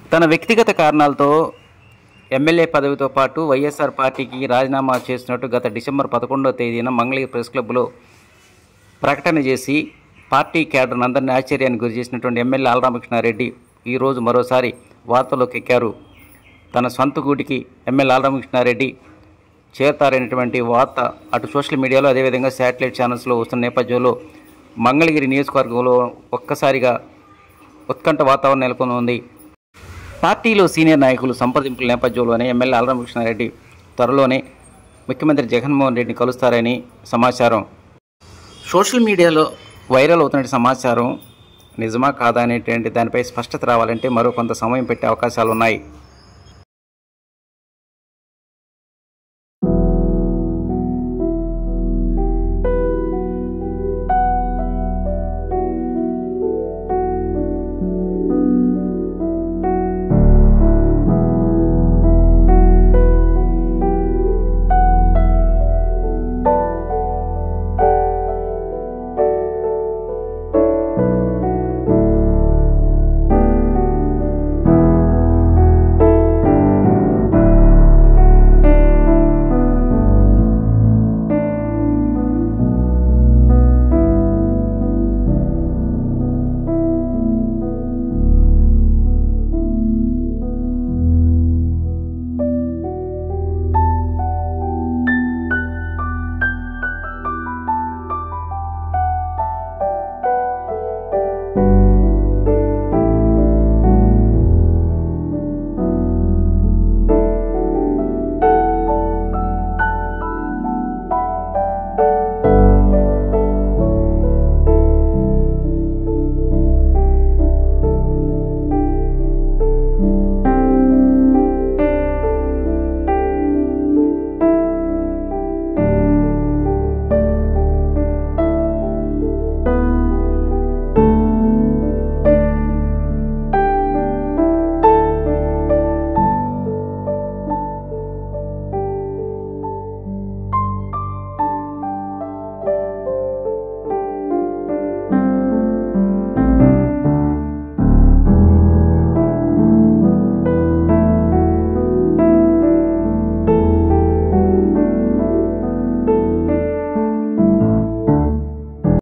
తన వ్యక్తిగత కారణాలతో ఎమ్మెల్యే పదవితో పాటు వైఎస్ఆర్ పార్టీకి రాజీనామా చేసినట్టు గత డిసెంబర్ పదకొండవ తేదీన మంగళగిరి ప్రెస్ క్లబ్లో ప్రకటన చేసి పార్టీ క్యాడర్ అందరినీ ఆశ్చర్యానికి గురి చేసినటువంటి ఎమ్మెల్యే ఆలరామకృష్ణారెడ్డి ఈరోజు మరోసారి వార్తల్లోకి ఎక్కారు తన సొంత గూటికి ఎమ్మెల్యే ఆలరామకృష్ణారెడ్డి చేరతారనేటువంటి వార్త అటు సోషల్ మీడియాలో అదేవిధంగా శాటిలైట్ ఛానల్స్లో వస్తున్న నేపథ్యంలో మంగళగిరి నియోజకవర్గంలో ఒక్కసారిగా ఉత్కంఠ వాతావరణం నెలకొని ఉంది పార్టీలో సీనియర్ నాయకులు సంప్రదింపుల నేపథ్యంలోనే ఎమ్మెల్యే ఆలరామకృష్ణారెడ్డి త్వరలోనే ముఖ్యమంత్రి జగన్మోహన్ రెడ్డిని కలుస్తారని సమాచారం సోషల్ మీడియాలో వైరల్ అవుతున్న సమాచారం నిజమా కాదా అనేటువంటి దానిపై స్పష్టత రావాలంటే మరో కొంత సమయం పెట్టే అవకాశాలు ఉన్నాయి